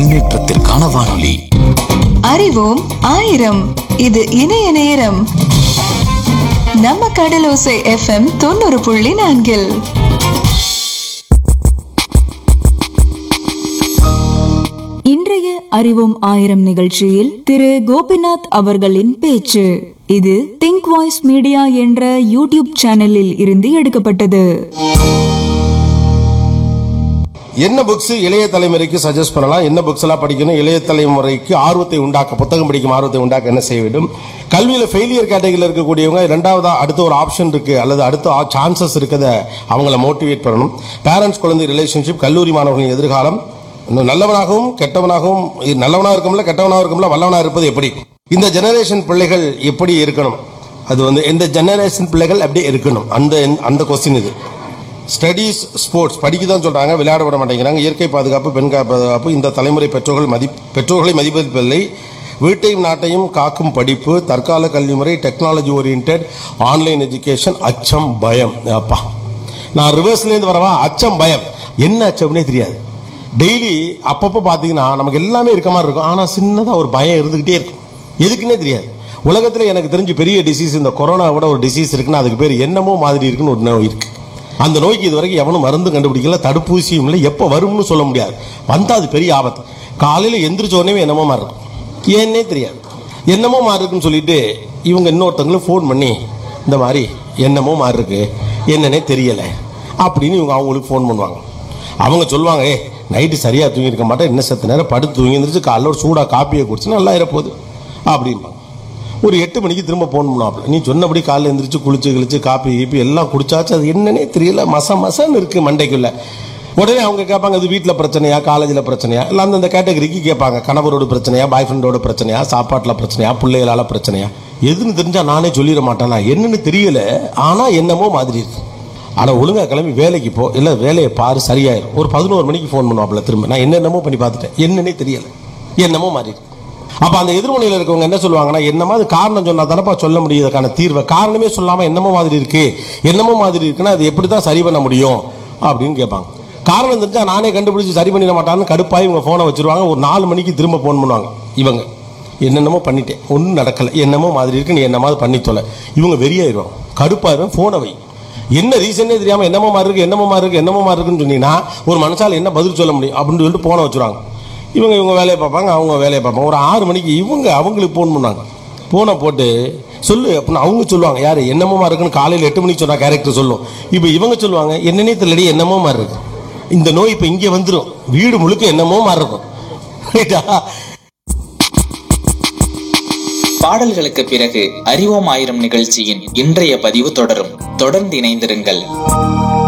முன்னேற்றத்திற்கான வானொலி அறிவோம் ஆயிரம் இது இணைய நேரம் நம்ம கடலோசை எஃப்எம் தொண்ணூறு புள்ளி நான்கில் இன்றைய அறிவோம் ஆயிரம் நிகழ்ச்சியில் திரு கோபிநாத் அவர்களின் பேச்சு இது திங்க் வாய்ஸ் மீடியா என்ற யூடியூப் சேனலில் இருந்து எடுக்கப்பட்டது என்ன புக்ஸ் இளைய தலைமுறைக்கு சஜஸ்ட் பண்ணலாம் என்ன புக்ஸ் எல்லாம் படிக்கணும் இளைய தலைமுறைக்கு ஆர்வத்தை உண்டாக்க புத்தகம் படிக்கும் ஆர்வத்தை உண்டாக்க என்ன செய்ய வேண்டும் கல்வியில ஃபெயிலியர் கேட்டகரியில் இருக்கக்கூடியவங்க ரெண்டாவதா அடுத்த ஒரு ஆப்ஷன் இருக்கு அல்லது அடுத்த சான்சஸ் இருக்கத அவங்கள மோட்டிவேட் பண்ணணும் பேரண்ட்ஸ் குழந்தை ரிலேஷன்ஷிப் கல்லூரி மாணவர்களின் எதிர்காலம் இன்னும் நல்லவனாகவும் கெட்டவனாகவும் இ- நல்லவனா இருக்கும்ல கெட்டவனா இருக்கும்ல வல்லவனா இருப்பது எப்படி இந்த ஜெனரேஷன் பிள்ளைகள் எப்படி இருக்கணும் அது வந்து இந்த ஜெனரேஷன் பிள்ளைகள் அப்படியே இருக்கணும் அந்த அந்த கொஸ்டின் இது ஸ்டடீஸ் ஸ்போர்ட்ஸ் படிக்க தான் சொல்றாங்க விளையாட விட மாட்டேங்கிறாங்க இயற்கை பாதுகாப்பு பெண் பாதுகாப்பு இந்த தலைமுறை பெற்றோர்கள் மதி பெற்றோர்களை மதிப்பதில்லை வீட்டையும் நாட்டையும் காக்கும் படிப்பு தற்கால கல்வி முறை டெக்னாலஜி ஓரியன்ட் ஆன்லைன் எஜுகேஷன் அச்சம் பயம் அப்பா நான் ரிவர்ஸ்லேருந்து வரவா அச்சம் பயம் என்ன அச்சம்னே தெரியாது டெய்லி அப்பப்போ பார்த்தீங்கன்னா நமக்கு எல்லாமே இருக்க மாதிரி இருக்கும் ஆனால் சின்னதாக ஒரு பயம் இருந்துக்கிட்டே இருக்கும் எதுக்குன்னே தெரியாது உலகத்தில் எனக்கு தெரிஞ்சு பெரிய டிசீஸ் இந்த கொரோனா விட ஒரு டிசீஸ் இருக்குன்னா அதுக்கு பேர் என்னமோ மாதிரி இருக்குன்னு ஒரு நோய் இருக்கு அந்த நோய்க்கு இது வரைக்கும் எவனும் மருந்து கண்டுபிடிக்கல தடுப்பூசியும் இல்லை எப்போ வரும்னு சொல்ல முடியாது வந்தால் அது பெரிய ஆபத்து காலையில் எந்திரிச்ச உடனே என்னமோ மாதிரி இருக்கும் ஏன்னே தெரியாது என்னமோ மாதிரி இருக்குன்னு சொல்லிட்டு இவங்க இன்னொருத்தவங்களும் ஃபோன் பண்ணி இந்த மாதிரி என்னமோ மாதிரி இருக்கு என்னன்னே தெரியலை அப்படின்னு இவங்க அவங்களுக்கு ஃபோன் பண்ணுவாங்க அவங்க சொல்லுவாங்க ஏ நைட்டு சரியாக தூங்கியிருக்க மாட்டேன் இன்னும் செத்த நேரம் படுத்து தூங்கி இருந்துச்சு காலைல ஒரு சூடாக காப்பியை குடிச்சு நல்லா இருப்போகுது அப்படிம்பாங்க ஒரு எட்டு மணிக்கு திரும்ப ஃபோன் பண்ணுவாப்புல நீ சொன்னபடி காலைல எந்திரிச்சு குளிச்சு கிழிச்சு காப்பி கீப்பி எல்லாம் குடிச்சாச்சு அது என்னன்னே தெரியல மச மசன்னு இருக்கு மண்டைக்குள்ள உடனே அவங்க கேட்பாங்க அது வீட்டில் பிரச்சனையா காலேஜில் பிரச்சனையா இல்லை அந்தந்த கேட்டகரிக்கு கேட்பாங்க கணவரோட பிரச்சனையா பாய் ஃப்ரெண்டோட பிரச்சனையா சாப்பாட்டில் பிரச்சனையா பிள்ளைகளால பிரச்சனையா எதுன்னு தெரிஞ்சா நானே சொல்லிட மாட்டேனா என்னன்னு தெரியல ஆனால் என்னமோ மாதிரி இருக்கு ஆனால் ஒழுங்கா கிளம்பி வேலைக்கு போ இல்லை வேலையை பாரு சரியாயிரும் ஒரு பதினோரு மணிக்கு ஃபோன் பண்ணுவாப்புல திரும்ப நான் என்னென்னமோ பண்ணி பார்த்துட்டேன் என்னன்னே தெரியல என்னமோ மாறி இருக்கு அப்ப அந்த எதிர்மனையில் இருக்கவங்க என்ன சொல்லுவாங்கன்னா என்னமா அது காரணம் சொன்னா தானப்பா சொல்ல முடியும் இதுக்கான தீர்வை காரணமே சொல்லாம என்னமோ மாதிரி இருக்கு என்னமோ மாதிரி இருக்குன்னா அது எப்படி தான் சரி பண்ண முடியும் அப்படின்னு கேட்பாங்க காரணம் தெரிஞ்சா நானே கண்டுபிடிச்சு சரி பண்ணிட மாட்டான்னு கடுப்பாய் இவங்க போனை வச்சிருவாங்க ஒரு நாலு மணிக்கு திரும்ப ஃபோன் பண்ணுவாங்க இவங்க என்னென்னமோ பண்ணிட்டேன் ஒன்றும் நடக்கல என்னமோ மாதிரி இருக்கு நீ என்னமாவது பண்ணி தொலை இவங்க வெறியாயிருவாங்க கடுப்பாயிருவேன் ஃபோனை வை என்ன ரீசனே தெரியாம என்னமோ மாதிரி இருக்கு என்னமோ மாதிரி இருக்கு என்னமோ மாதிரி இருக்குன்னு சொன்னீங்கன்னா ஒரு மனுஷால என்ன பதில் சொல்ல முடியும் அப்படின்னு சொல்லிட்டு போனை வச்சிருவாங்க இவங்க இவங்க வேலையை பார்ப்பாங்க அவங்க வேலையை பார்ப்பாங்க ஒரு ஆறு மணிக்கு இவங்க அவங்களுக்கு ஃபோன் பண்ணாங்க ஃபோனை போட்டு சொல்லு அப்படின்னு அவங்க சொல்லுவாங்க யார் என்னமோ மாதிரி இருக்குன்னு காலையில் எட்டு மணிக்கு சொன்னா கேரக்டர் சொல்லும் இப்போ இவங்க சொல்லுவாங்க என்னன்னே தெரியலடி என்னமோ மாதிரி இருக்கு இந்த நோய் இப்போ இங்கே வந்துடும் வீடு முழுக்க என்னமோ மாதிரி இருக்கும் ரைட்டா பாடல்களுக்கு பிறகு அறிவோம் ஆயிரம் நிகழ்ச்சியின் இன்றைய பதிவு தொடரும் தொடர்ந்து இணைந்திருங்கள்